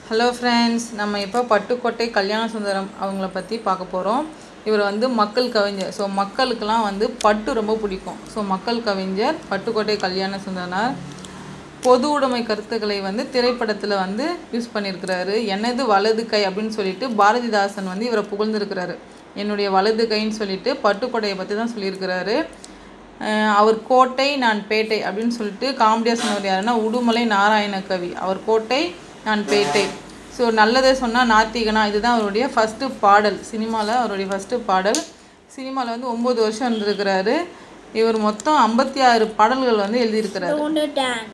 hello friends நம்ம இப்போ பட்டுக்கோட்டை கல்யாண சுந்தரம் அவங்கள பற்றி பார்க்க போகிறோம் இவர் வந்து மக்கள் கவிஞர் ஸோ மக்களுக்கெல்லாம் வந்து பட்டு ரொம்ப பிடிக்கும் ஸோ மக்கள் கவிஞர் பட்டுக்கோட்டை கல்யாண சுந்தரனார் பொது உடைமை கருத்துக்களை வந்து திரைப்படத்தில் வந்து யூஸ் பண்ணியிருக்கிறாரு எனது வலது கை அப்படின்னு சொல்லிட்டு பாரதிதாசன் வந்து இவரை புகழ்ந்திருக்கிறாரு என்னுடைய வலது கைன்னு சொல்லிட்டு பட்டுக்கோட்டையை பற்றி தான் சொல்லியிருக்கிறாரு அஹ் அவர் கோட்டை நான் பேட்டை அப்படின்னு சொல்லிட்டு காமெடியாக சொன்னவர் யாருன்னா உடுமலை நாராயண கவி அவர் கோட்டை நான் பேட்டை ஸோ நல்லதே சொன்னால் நாத்திகனா இதுதான் அவருடைய ஃபஸ்ட்டு பாடல் சினிமாவில் அவருடைய ஃபஸ்ட்டு பாடல் சினிமாவில் வந்து ஒம்பது வருஷம் இருந்திருக்கிறாரு இவர் மொத்தம் ஐம்பத்தி ஆறு பாடல்கள் வந்து எழுதியிருக்கிறாரு ஒன்று டான்